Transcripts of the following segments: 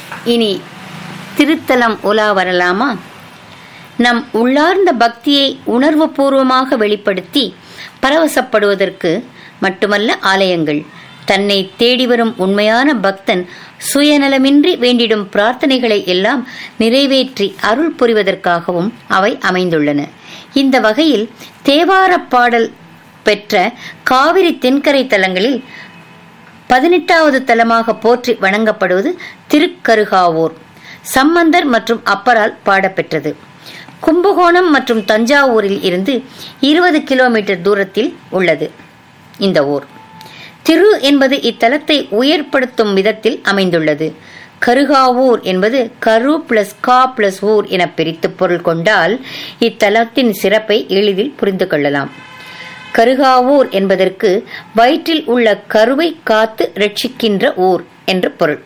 இனி திருத்தலம் உலா வரலாமா நம் உள்ளார்ந்த பக்தியை உணர்வுபூர்வமாக வெளிப்படுத்தி பரவசப்படுவதற்கு மட்டுமல்ல ஆலயங்கள் தன்னை தேடி வரும் உண்மையான பக்தன் சுயநலமின்றி வேண்டிடும் பிரார்த்தனைகளை எல்லாம் நிறைவேற்றி அருள் புரிவதற்காகவும் அவை அமைந்துள்ளன இந்த வகையில் தேவார பாடல் பெற்ற காவிரி தென்கரை தலங்களில் பதினெட்டாவது தலமாக போற்றி வணங்கப்படுவது திருக்கருகாவூர் சம்பந்தர் மற்றும் அப்பரால் பாடப்பெற்றது கும்பகோணம் மற்றும் தஞ்சாவூரில் இருந்து இருபது கிலோமீட்டர் தூரத்தில் உள்ளது இந்த ஊர் திரு என்பது இத்தலத்தை உயர்படுத்தும் விதத்தில் அமைந்துள்ளது கருகாவூர் என்பது கரு பிளஸ் கா பிளஸ் ஊர் என பிரித்து பொருள் கொண்டால் இத்தலத்தின் சிறப்பை எளிதில் புரிந்து கொள்ளலாம் கருகாவூர் என்பதற்கு வயிற்றில் உள்ள கருவை காத்து ரட்சிக்கின்ற ஊர் என்று பொருள்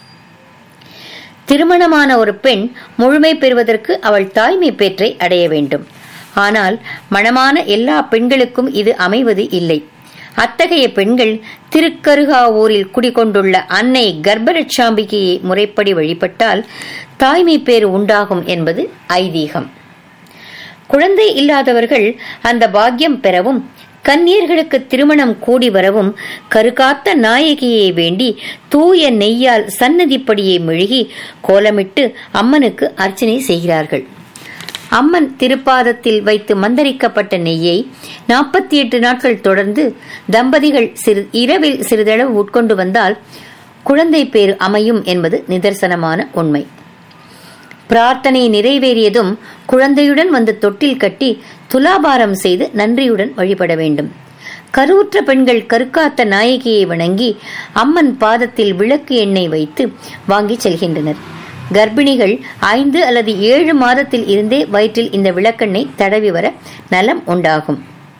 திருமணமான ஒரு பெண் முழுமை பெறுவதற்கு அவள் தாய்மை பேற்றை அடைய வேண்டும் ஆனால் மணமான எல்லா பெண்களுக்கும் இது அமைவது இல்லை அத்தகைய பெண்கள் திருக்கருகாவூரில் குடிகொண்டுள்ள அன்னை கர்ப்பரட்சாம்பிகையை முறைப்படி வழிபட்டால் தாய்மை பேறு உண்டாகும் என்பது ஐதீகம் குழந்தை இல்லாதவர்கள் அந்த பாக்கியம் பெறவும் கன்னியர்களுக்கு திருமணம் கூடி வரவும் கருகாத்த நாயகியை வேண்டி தூய நெய்யால் சன்னதிப்படியை மெழுகி கோலமிட்டு அம்மனுக்கு அர்ச்சனை செய்கிறார்கள் அம்மன் திருப்பாதத்தில் வைத்து மந்தரிக்கப்பட்ட நெய்யை நாற்பத்தி எட்டு நாட்கள் தொடர்ந்து தம்பதிகள் சிறு இரவில் சிறிதளவு உட்கொண்டு வந்தால் குழந்தை பேறு அமையும் என்பது நிதர்சனமான உண்மை பிரார்த்தனை நிறைவேறியதும் குழந்தையுடன் வந்து தொட்டில் கட்டி துலாபாரம் செய்து நன்றியுடன் வழிபட வேண்டும் கருவுற்ற பெண்கள் கருக்காத்த நாயகியை வணங்கி அம்மன் பாதத்தில் விளக்கு எண்ணெய் வைத்து வாங்கி செல்கின்றனர் கர்ப்பிணிகள் ஐந்து அல்லது ஏழு மாதத்தில் இருந்தே வயிற்றில் இந்த விளக்கெண்ணெய் தடவி வர நலம் உண்டாகும்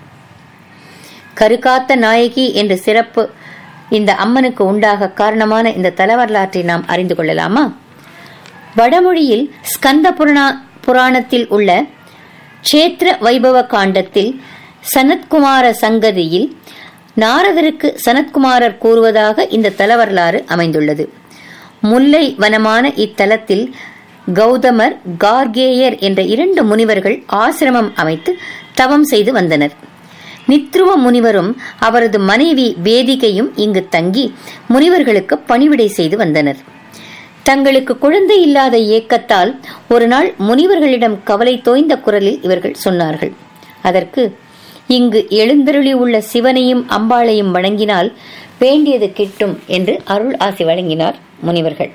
கருக்காத்த நாயகி என்ற சிறப்பு இந்த அம்மனுக்கு உண்டாக காரணமான இந்த தல வரலாற்றை நாம் அறிந்து கொள்ளலாமா வடமொழியில் ஸ்கந்த புராண புராணத்தில் உள்ள க்ஷேத்திர வைபவ காண்டத்தில் சனத்குமார சங்கதியில் நாரதருக்கு சனத்குமாரர் கூறுவதாக இந்த தலவரலாறு அமைந்துள்ளது முல்லை வனமான இத்தலத்தில் கௌதமர் கார்கேயர் என்ற இரண்டு முனிவர்கள் ஆசிரமம் அமைத்து தவம் செய்து வந்தனர் நித்ருவ முனிவரும் அவரது மனைவி வேதிகையும் இங்கு தங்கி முனிவர்களுக்கு பணிவிடை செய்து வந்தனர் தங்களுக்கு குழந்தை இல்லாத ஏக்கத்தால் ஒரு நாள் முனிவர்களிடம் கவலை தோய்ந்த குரலில் இவர்கள் சொன்னார்கள் அதற்கு இங்கு எழுந்தருளி உள்ள சிவனையும் அம்பாளையும் வணங்கினால் வேண்டியது கிட்டும் என்று அருள் ஆசி வழங்கினார் முனிவர்கள்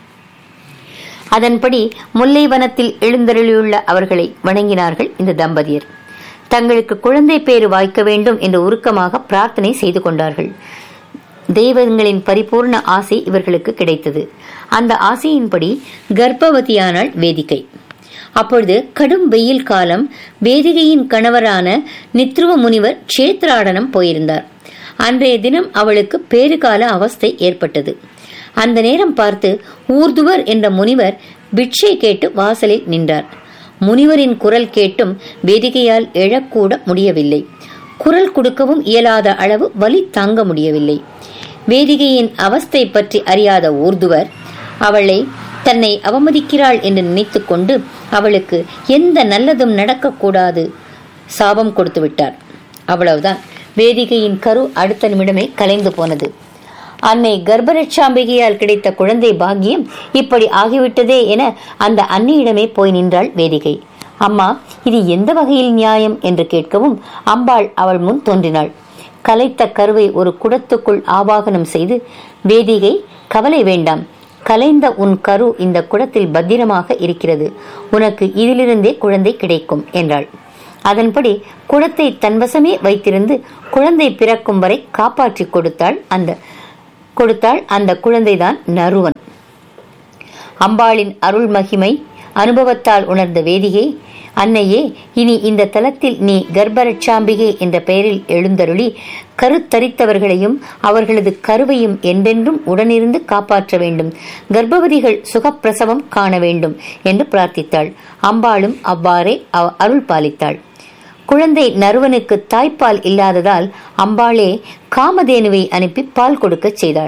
அதன்படி முல்லைவனத்தில் எழுந்தருளியுள்ள அவர்களை வணங்கினார்கள் இந்த தம்பதியர் தங்களுக்கு குழந்தை பேறு வாய்க்க வேண்டும் என்று உருக்கமாக பிரார்த்தனை செய்து கொண்டார்கள் தெய்வங்களின் பரிபூர்ண ஆசை இவர்களுக்கு கிடைத்தது அந்த ஆசையின்படி கர்ப்பவதியானாள் வேதிகை அப்பொழுது கடும் வெயில் காலம் வேதிகையின் கணவரான நித்ருவ முனிவர் க்ஷேத்ராடனம் போயிருந்தார் அன்றைய தினம் அவளுக்கு பேறுகால அவஸ்தை ஏற்பட்டது அந்த நேரம் பார்த்து ஊர்துவர் என்ற முனிவர் பிட்சை கேட்டு வாசலில் நின்றார் முனிவரின் குரல் கேட்டும் வேதிகையால் எழக்கூட முடியவில்லை குரல் கொடுக்கவும் இயலாத அளவு வலி தாங்க முடியவில்லை வேதிகையின் அவஸ்தை பற்றி அறியாத ஊர்துவர் அவளை தன்னை அவமதிக்கிறாள் என்று நினைத்துக் கொண்டு அவளுக்கு எந்த நல்லதும் நடக்கக்கூடாது சாபம் கொடுத்து விட்டார் அவ்வளவுதான் வேதிகையின் கரு அடுத்த நிமிடமே கலைந்து போனது அன்னை கர்ப்பரட்சாம்பிகையால் கிடைத்த குழந்தை பாக்கியம் இப்படி ஆகிவிட்டதே என அந்த அன்னையிடமே போய் நின்றாள் வேதிகை அம்மா இது எந்த வகையில் நியாயம் என்று கேட்கவும் அம்பாள் அவள் முன் தோன்றினாள் கலைத்த கருவை ஒரு குடத்துக்குள் ஆவாகனம் செய்து வேதிகை கவலை வேண்டாம் கலைந்த உன் கரு இந்த குடத்தில் பத்திரமாக இருக்கிறது உனக்கு இதிலிருந்தே குழந்தை கிடைக்கும் என்றாள் அதன்படி குடத்தை தன்வசமே வைத்திருந்து குழந்தை பிறக்கும் வரை காப்பாற்றி கொடுத்தாள் அந்த கொடுத்தாள் அந்த குழந்தைதான் நருவன் அம்பாளின் அருள் மகிமை அனுபவத்தால் உணர்ந்த வேதிகை அன்னையே இனி இந்த தலத்தில் நீ கர்ப்பரட்சாம்பிகை என்ற பெயரில் எழுந்தருளி கருத்தரித்தவர்களையும் அவர்களது கருவையும் என்றென்றும் உடனிருந்து காப்பாற்ற வேண்டும் கர்ப்பவதிகள் சுகப்பிரசவம் காண வேண்டும் என்று பிரார்த்தித்தாள் அம்பாளும் அவ்வாறே அருள் பாலித்தாள் குழந்தை நறுவனுக்கு தாய்ப்பால் இல்லாததால் அம்பாளே காமதேனுவை அனுப்பி பால் கொடுக்கச் செய்தாள்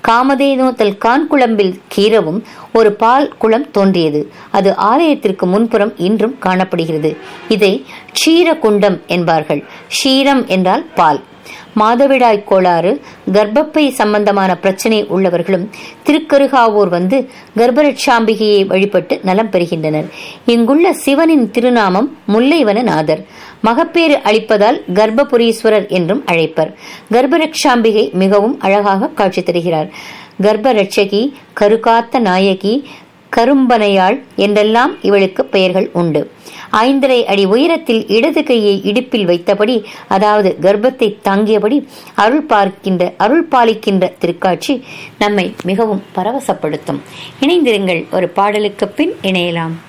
காமதேனோ தல் கான் குழம்பில் கீரவும் ஒரு பால் குளம் தோன்றியது அது ஆலயத்திற்கு முன்புறம் இன்றும் காணப்படுகிறது இதை க்ஷீரகுண்டம் என்பார்கள் க்ஷீரம் என்றால் பால் மாதவிடாய் கோளாறு கர்ப்பப்பை சம்பந்தமான பிரச்சனை உள்ளவர்களும் திருக்கருகாவூர் வந்து கர்ப்பரட்சாம்பிகையை வழிபட்டு நலம் பெறுகின்றனர் இங்குள்ள சிவனின் திருநாமம் முல்லைவனநாதர் மகப்பேறு அளிப்பதால் கர்ப்பபுரீஸ்வரர் என்றும் அழைப்பர் கர்ப்பரட்சாம்பிகை மிகவும் அழகாக காட்சி தருகிறார் கர்ப்பரட்சகி கருகாத்த நாயகி கரும்பனையாள் என்றெல்லாம் இவளுக்கு பெயர்கள் உண்டு ஐந்தரை அடி உயரத்தில் இடது கையை இடுப்பில் வைத்தபடி அதாவது கர்ப்பத்தை தாங்கியபடி அருள் பார்க்கின்ற அருள் பாலிக்கின்ற திருக்காட்சி நம்மை மிகவும் பரவசப்படுத்தும் இணைந்திருங்கள் ஒரு பாடலுக்கு பின் இணையலாம்